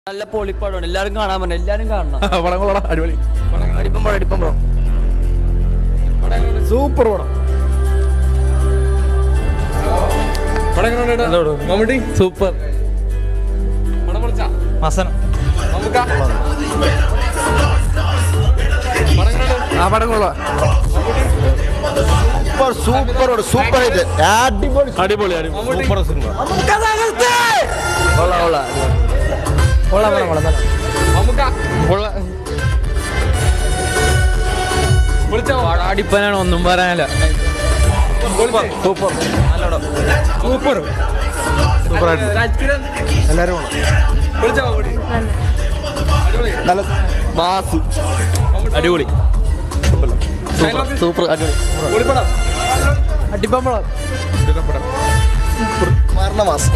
നല്ല പൊളിപ്പടമാണ് എല്ലാരും കാണാൻ പറ്റും എല്ലാരും കാണണം പടം കൊള്ളടാ അടിപൊളി അടിപ്പം പടം അടിപ്പം പടം സൂപ്പർ പടം പടം എങ്ങനെയുണ്ട് മമ്മൂട്ടി സൂപ്പർ പടം പൊളിച്ചാ മസനം നമുക്ക് പടം എങ്ങനെയുണ്ട് ആ പടം കൊള്ളാം സൂപ്പർ സൂപ്പർ സൂപ്പർ ഹിറ്റ് അടിപൊളി അടിപൊളി അടിപൊളി സൂപ്പർ സിനിമ കൊള്ളാം കൊള്ളാം കൊള്ളാം കൊള്ളാം കൊള്ളാം നമുക്ക് പൊളിച്ചാ അടിപ്പനാണ് ഒന്നും പറയാനില്ല സൂപ്പർ സൂപ്പർ സൂപ്പർ സൂപ്പർ ആയിട്ട് രാജ്കിരൺ എല്ലാവരും പൊളിച്ചാ മമ്മൂട്ടി അടിപൊളി നല്ല മാസ് അടിപൊളി ഡയലോഗ് സൂപ്പർ അടിപൊളി പൊളിപ്പടം അടിപ്പം പടം മരണമാസം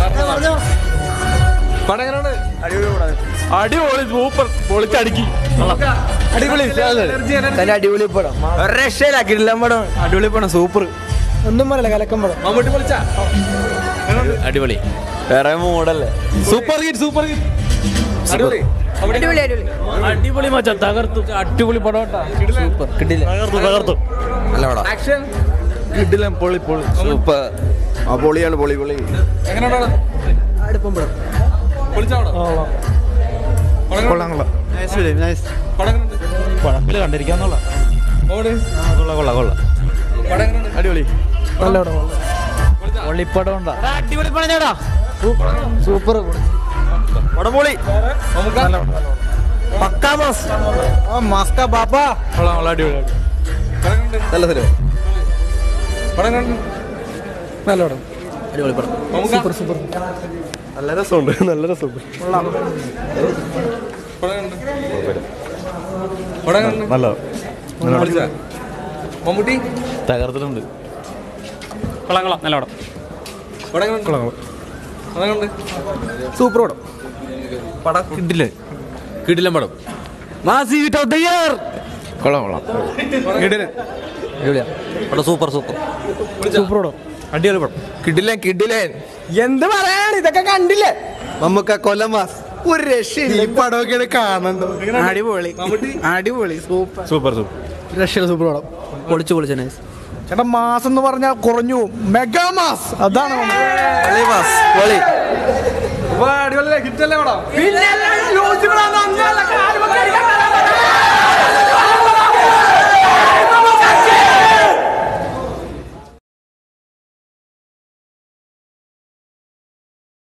പടം എങ്ങനെയുണ്ട് അടിപൊളി സൂപ്പർ പൊളിച്ചടുക്കി അടിപൊളി എനർജി എനർജി അടിപൊളി പടം രക്ഷയിലാക്കിയിട്ടില്ല പടം അടിപൊളി പടം സൂപ്പർ ഒന്നും പറയില്ല കലക്കം പടം മമ്മൂട്ടി പൊളിച്ചാ അടിപൊളി വേറെ മൂടല്ലേ സൂപ്പർ ഹിറ്റ് സൂപ്പർ ഹിറ്റ് അടിപൊളി അടിപൊളി അടിപൊളി അടിപൊളി മച്ചാ തകർത്തു അടിപൊളി പടം സൂപ്പർ കിട്ടില്ല തകർത്തു തകർത്തു നല്ല പടം ആക്ഷൻ കിട്ടില്ല പൊളി പൊളി സൂപ്പർ ആ പൊളിയാണ് പൊളി പൊളി എങ്ങനെയുണ്ടാണ് അടുപ്പം പടം പൊളിച്ചാ പടം പടം കൊള്ളാം കൊള്ളാം പടം എങ്ങനെയുണ്ട് പടത്തിൽ കണ്ടിരിക്കാന്നുള്ള മമ്മൂട്ടി കൊള്ളാം കൊള്ളാം കൊള്ളാം പടം എങ്ങനെയുണ്ട് അടിപൊളി നല്ല പടം പൊളിച്ചാ പൊള്ളിപ്പടം ഉണ്ടാ അടിപൊളി പടം ചേട്ടാ സൂപ്പർ പടം പൊളി നമുക്ക് പക്കാ മാസ് ആ മസ്ക ബാപ്പാ കൊള്ളാം കൊള്ളാം അടിപൊളി പടം എങ്ങനെയുണ്ട് നല്ല സിനിമ പടം എങ്ങനെയുണ്ട് നല്ല പടം അടിപൊളി പടം നമുക്ക് സൂപ്പർ നല്ല രസമുണ്ട് നല്ല രസമുണ്ട് പടം എങ്ങനെയുണ്ട് പടം എങ്ങനെയുണ്ട് നല്ല പൊളിച്ചാ മമ്മൂട്ടി തകർത്തിട്ടുണ്ട് കൊള്ളാം കൊള്ളാം നല്ല പടം പടം എങ്ങനെയുണ്ട് കൊള്ളാം പടം എങ്ങനെയുണ്ട് സൂപ്പർ പടം പടം കിട്ടില്ലേ കിടിലം പടം മാസി വിറ്റ് ഓഫ് ദ ഇയർ കൊള്ളാം കൊള്ളാം കിടിലൻ അടിപൊളിയാ പടം സൂപ്പർ സൂപ്പർ സൂപ്പർ പടം അടിപൊളി പടം കിടിലൻ കിടിലൻ എന്ത് പറയാൻ ഇതൊക്കെ കണ്ടില്ലേ നമുക്ക് കൊല്ലമാസ് ഒരു രക്ഷയില്ല ഈ പടമൊക്കെയാണ് കാണണ്ടോ അടിപൊളി മമ്മൂട്ടി അടിപൊളി സൂപ്പർ സൂപ്പർ സൂപ്പർ രക്ഷ സൂപ്പർ പടം പൊളിച്ചു പൊളിച്ചു നൈസ് ചേട്ടാ മാസം എന്ന് പറഞ്ഞാൽ കുറഞ്ഞു മെഗാ മാസ് അതാണ് പൊളി മാസ് പൊളി അപ്പൊ അടിപൊളി ഹിറ്റ് അല്ലേ പടം പിന്നെ